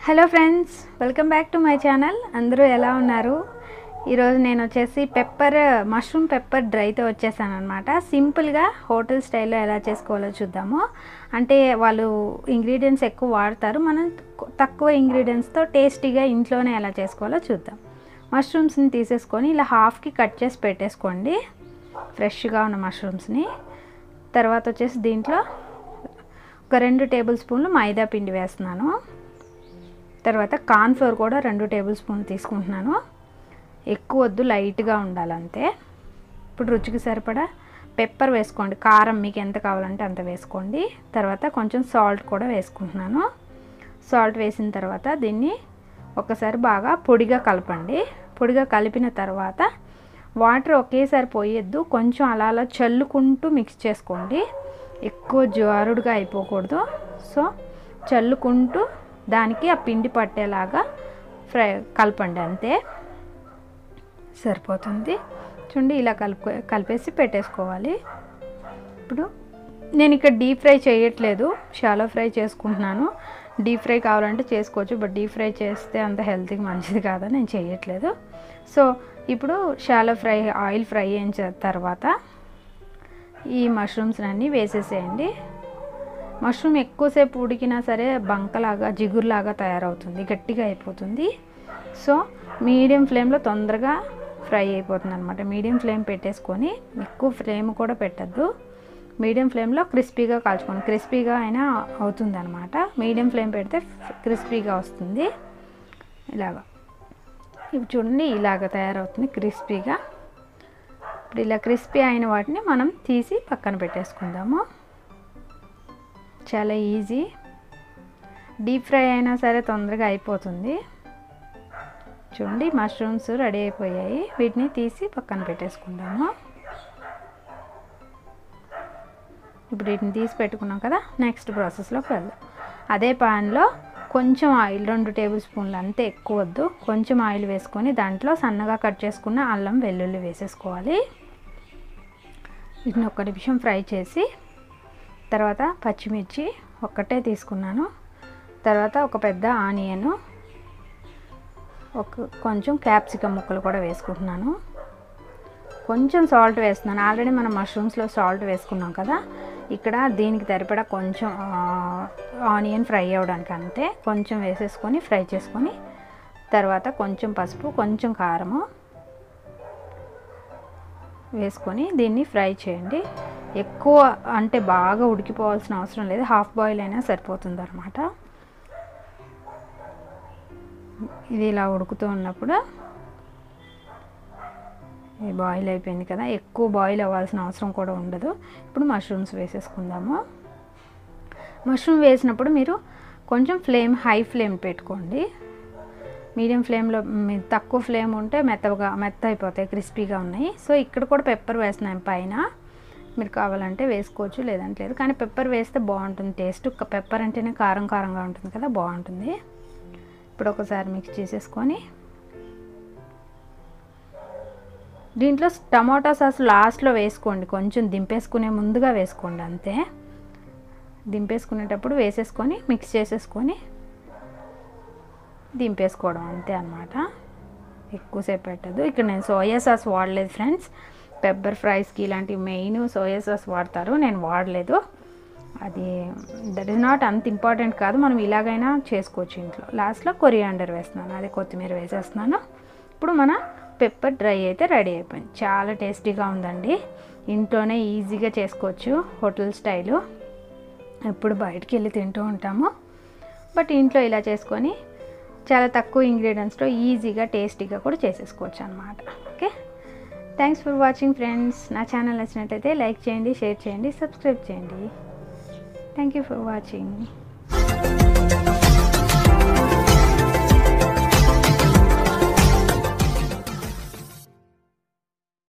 hello friends welcome back to my channel అందరూ ఎలా ఉన్నారు ఈరోజు నేను వచ్చేసి పెప్పర్ మష్రూమ్ పెప్పర్ డ్రైతో వచ్చేసాను అనమాట సింపుల్గా హోటల్ స్టైల్లో ఎలా చేసుకోవాలో చూద్దాము అంటే వాళ్ళు ఇంగ్రీడియంట్స్ ఎక్కువ వాడతారు మనం తక్కువ ఇంగ్రీడియంట్స్తో టేస్టీగా ఇంట్లోనే ఎలా చేసుకోవాలో చూద్దాం మష్రూమ్స్ని తీసేసుకొని ఇలా హాఫ్కి కట్ చేసి పెట్టేసుకోండి ఫ్రెష్గా ఉన్న మష్రూమ్స్ని తర్వాత వచ్చేసి దీంట్లో ఒక రెండు టేబుల్ స్పూన్లు మైదా పిండి వేస్తున్నాను తర్వాత కార్న్ఫ్లోర్ కూడా రెండు టేబుల్ స్పూన్ తీసుకుంటున్నాను ఎక్కువ వద్దు లైట్గా ఉండాలంతే ఇప్పుడు రుచికి సరిపడా పెప్పర్ వేసుకోండి కారం మీకు ఎంత కావాలంటే అంత వేసుకోండి తర్వాత కొంచెం సాల్ట్ కూడా వేసుకుంటున్నాను సాల్ట్ వేసిన తర్వాత దీన్ని ఒకసారి బాగా పొడిగా కలపండి పొడిగా కలిపిన తర్వాత వాటర్ ఒకేసారి పోయొద్దు కొంచెం అలా అలా చల్లుకుంటూ మిక్స్ చేసుకోండి ఎక్కువ జారుడుగా అయిపోకూడదు సో చల్లుకుంటూ దానికి ఆ పిండి పట్టేలాగా ఫ్రై కలపండి అంతే సరిపోతుంది చూడండి ఇలా కలుపు కలిపేసి పెట్టేసుకోవాలి ఇప్పుడు నేను ఇక్కడ డీప్ ఫ్రై చేయట్లేదు షాలో ఫ్రై చేసుకుంటున్నాను డీప్ ఫ్రై కావాలంటే చేసుకోవచ్చు బట్ డీప్ ఫ్రై చేస్తే అంత హెల్త్కి మంచిది కాదని నేను చేయట్లేదు సో ఇప్పుడు షాలో ఫ్రై ఆయిల్ ఫ్రై అయిన తర్వాత ఈ మష్రూమ్స్ అన్నీ వేసేసేయండి మష్రూమ్ ఎక్కువసేపు ఉడికినా సరే బంకలాగా జిగురులాగా తయారవుతుంది గట్టిగా అయిపోతుంది సో మీడియం ఫ్లేమ్లో తొందరగా ఫ్రై అయిపోతుంది అనమాట మీడియం ఫ్లేమ్ పెట్టేసుకొని ఎక్కువ ఫ్లేమ్ కూడా పెట్టద్దు మీడియం ఫ్లేమ్లో క్రిస్పీగా కాల్చుకోండి క్రిస్పీగా అయినా అవుతుంది అనమాట మీడియం ఫ్లేమ్ పెడితే క్రిస్పీగా వస్తుంది ఇలాగా ఇప్పుడు చూడండి ఇలాగ తయారవుతుంది క్రిస్పీగా ఇప్పుడు ఇలా క్రిస్పీ అయిన వాటిని మనం తీసి పక్కన పెట్టేసుకుందాము చాలా ఈజీ డీప్ ఫ్రై అయినా సరే తొందరగా అయిపోతుంది చూడండి మష్రూమ్స్ రెడీ అయిపోయాయి వీటిని తీసి పక్కన పెట్టేసుకుందాము ఇప్పుడు వీటిని తీసి పెట్టుకున్నాం కదా నెక్స్ట్ ప్రాసెస్లోకి వెళ్దాం అదే పాన్లో కొంచెం ఆయిల్ రెండు టేబుల్ స్పూన్లు అంతే ఎక్కువ వద్దు కొంచెం ఆయిల్ వేసుకొని దాంట్లో సన్నగా కట్ చేసుకున్న అల్లం వెల్లుల్లి వేసేసుకోవాలి వీటిని ఒక్క నిమిషం ఫ్రై చేసి తర్వాత పచ్చిమిర్చి ఒక్కటే తీసుకున్నాను తర్వాత ఒక పెద్ద ఆనియన్ ఒక కొంచెం క్యాప్సికమ్ ముక్కలు కూడా వేసుకుంటున్నాను కొంచెం సాల్ట్ వేస్తున్నాను ఆల్రెడీ మనం మష్రూమ్స్లో సాల్ట్ వేసుకున్నాం కదా ఇక్కడ దీనికి సరిపడా కొంచెం ఆనియన్ ఫ్రై అవ్వడానికి అంతే కొంచెం వేసేసుకొని ఫ్రై చేసుకొని తర్వాత కొంచెం పసుపు కొంచెం కారము వేసుకొని దీన్ని ఫ్రై చేయండి ఎక్కువ అంటే బాగా ఉడికిపోవాల్సిన అవసరం లేదు హాఫ్ బాయిల్ అయినా సరిపోతుంది అనమాట ఇది ఇలా ఉడుకుతూ ఉన్నప్పుడు ఇది బాయిల్ అయిపోయింది కదా ఎక్కువ బాయిల్ అవ్వాల్సిన అవసరం కూడా ఉండదు ఇప్పుడు మష్రూమ్స్ వేసేసుకుందాము మష్రూమ్ వేసినప్పుడు మీరు కొంచెం ఫ్లేమ్ హై ఫ్లేమ్ పెట్టుకోండి మీడియం ఫ్లేమ్లో తక్కువ ఫ్లేమ్ ఉంటే మెత్తగా మెత్త అయిపోతాయి క్రిస్పీగా ఉన్నాయి సో ఇక్కడ కూడా పెప్పర్ వేస్తున్నాం పైన మీరు కావాలంటే వేసుకోవచ్చు లేదంటే లేదు కానీ పెప్పర్ వేస్తే బాగుంటుంది టేస్ట్ పెప్పర్ అంటేనే కారం కారంగా ఉంటుంది కదా బాగుంటుంది ఇప్పుడు ఒకసారి మిక్స్ చేసేసుకొని దీంట్లో టమాటా సాస్ లాస్ట్లో వేసుకోండి కొంచెం దింపేసుకునే ముందుగా వేసుకోండి అంతే దింపేసుకునేటప్పుడు వేసేసుకొని మిక్స్ చేసేసుకొని దింపేసుకోవడం అంతే అనమాట ఎక్కువసేపు పెట్టదు ఇక్కడ నేను సోయా సాస్ వాడలేదు ఫ్రెండ్స్ పెప్పర్ ఫ్రైస్కి ఇలాంటివి మెయిన్ సోయా సాస్ వాడతారు నేను వాడలేదు అది దట్ ఈస్ నాట్ అంత ఇంపార్టెంట్ కాదు మనం ఇలాగైనా చేసుకోవచ్చు ఇంట్లో లాస్ట్లో కొరియాండర్ వేస్తున్నాను అదే కొత్తిమీర వేసేస్తున్నాను ఇప్పుడు మన పెప్పర్ డ్రై అయితే రెడీ అయిపోయింది చాలా టేస్టీగా ఉందండి ఇంట్లోనే ఈజీగా చేసుకోవచ్చు హోటల్ స్టైలు ఎప్పుడు బయటికి వెళ్ళి తింటూ ఉంటాము బట్ ఇంట్లో ఇలా చేసుకొని చాలా తక్కువ ఇంగ్రీడియంట్స్తో ఈజీగా టేస్టీగా కూడా చేసేసుకోవచ్చు అనమాట okay thanks for watching friends నా ఛానల్ నచ్చినట్టయితే లైక్ చేయండి షేర్ చేయండి సబ్స్క్రైబ్ చేయండి థ్యాంక్ యూ ఫర్ వాచింగ్